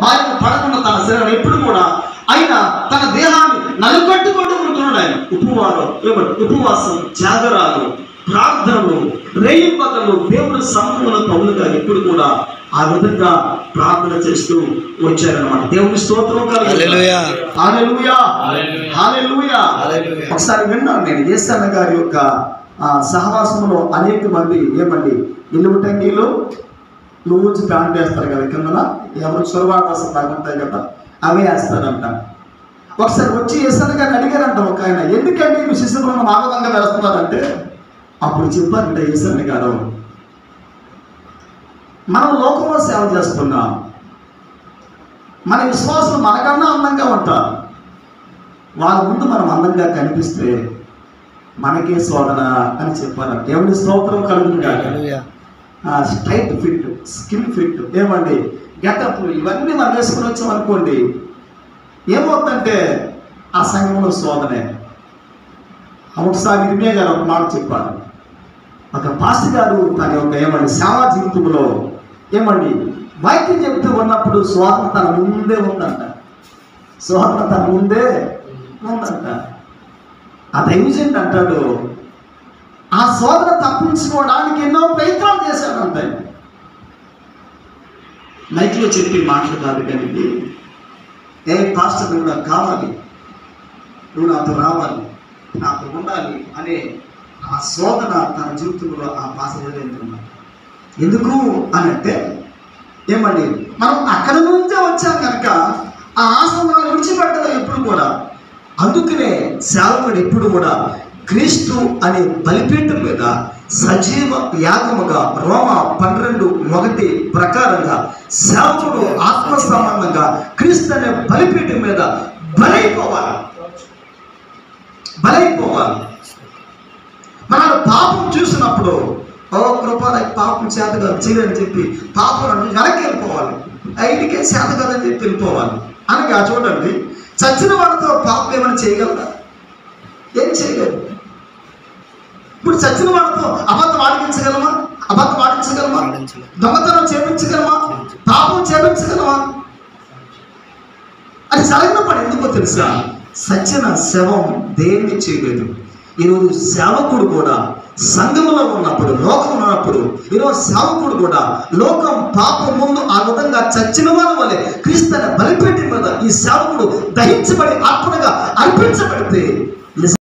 బారిన పడకుండా తన శరీరం ఎప్పుడు కూడా ఆయన తన దేహాన్ని నలుకట్టుకుంటూ ఉంటున్నాడు ఆయన ఉపవాసం ఏమంటే ఉపవాసం జాగరాలు ప్రార్థనలు రేయింపకలు దేవుడు సముఖంలో పౌలుగా ఎప్పుడు కూడా ఆ విధంగా ప్రార్థన చేస్తూ వచ్చారనమాట దేవుని స్తోత్రం హల్లెలూయా. హల్లెలూయా హల్లెలూయా హల్లెలూయా. ఒకసారి విన్నాను నేను ఏసన్న గారి యొక్క ఆ, సహవాసంలో అనేక మంది ఏమండి ఇల్లు టంగీలు లూజు ప్యాంట్ వేస్తారు కదా కిందన ఎవరు చొరవాటాసం లాగా ఉంటాయి కదా అవే వేస్తారంట ఒకసారి వచ్చి ఏసన్న గారిని అడిగారంట ఒక ఆయన ఎందుకండి మీ శిశువులను ఆ విధంగా వేస్తున్నారంటే అప్పుడు చెప్పారంట ఏసన్న గారు మనం లోకంలో సేవ చేస్తున్నాం మన విశ్వాసం మనకన్నా అందంగా ఉంటారు వాళ్ళ ముందు మనం అందంగా కనిపిస్తే మనకే శోధన అని చెప్పారు దేవుని స్తోత్రం కలుగుతుంది hallelujah. Straight fit skin fit ఏమండి గెటప్ ఇవన్నీ మనం వేసుకుని వచ్చాం అనుకోండి ఏమవుతుందంటే ఆ సంఘంలో శోధనే ఒకసారి ఇరిమే గారు ఒక మాట చెప్పారు ఒక పాస్టర్ గారు తన యొక్క ఏమండి సేవా జీవితంలో ఏమండి వాక్యం చెబుతూ ఉన్నప్పుడు శోధన తన ముందే ఉందంట శోధన తన ముందే ఉందంట ఆ దైవజన్ అంటాడు ఆ శోధన తప్పించుకోవడానికి ఎన్నో ప్రయత్నాలు చేశాడంట ఆయన. మైక్లో చెప్పి మాటలు కాదు కానీ ఇది. ఏ పాస్టర్ నువ్వు నాకు కావాలి నువ్వు నాతో రావాలి నాతో ఉండాలి అనే ఆ శోధన తన జీవితంలో ఆ పాస్టర్ ఎదురైందన్నమాట ఎందుకు అని అంటే ఏమండి మనం అక్కడ నుంచే వచ్చాం కనుక ఆ ఆశ్రమాన్ని విడిచిపెట్టడం ఎప్పుడు కూడా అందుకనే సేవకుడు ఎప్పుడు కూడా క్రీస్తు అనే బలిపీఠం మీద సజీవ యాగముగా రోమ పన్నెండు ఒకటి ప్రకారంగా సేవకుడు ఆత్మ సంబంధంగా క్రీస్తు అనే బలిపీఠం మీద బలైపోవాలి బలైపోవాలి మనం పాపం చూసినప్పుడు ఓ కృప నాకు పాపం చేత కాదు చేయని చెప్పి పాపం అంటే వెనక్కి వెళ్ళిపోవాలి ఐదుకే చేత కాదని చెప్పి వెళ్ళిపోవాలి అనగా చూడండి చచ్చిన వాళ్ళతో పాపం ఏమైనా చేయగలరా ఏం చేయలేదు ఇప్పుడు చచ్చిన వాళ్ళతో అబద్ధం ఆడించగలమా అబద్ధం ఆడించగలమా ఆడించలేం. దొంగతనం చేపించగలమా పాపం చేపించగలమా అది జరిగిన పని ఎందుకో తెలుసా సత్యన శవం దేన్ని చేయలేదు ఈరోజు సేవకుడు కూడా సంఘంలో ఉన్నప్పుడు లోకం ఉన్నప్పుడు ఈరోజు సేవకుడు కూడా లోకం పాపం ముందు ఆ విధంగా చచ్చిన వారి వల్లే క్రీస్తు బలిపెట్టి మీద ఈ సేవకుడు దహించబడి అర్పణగా అర్పించబడితే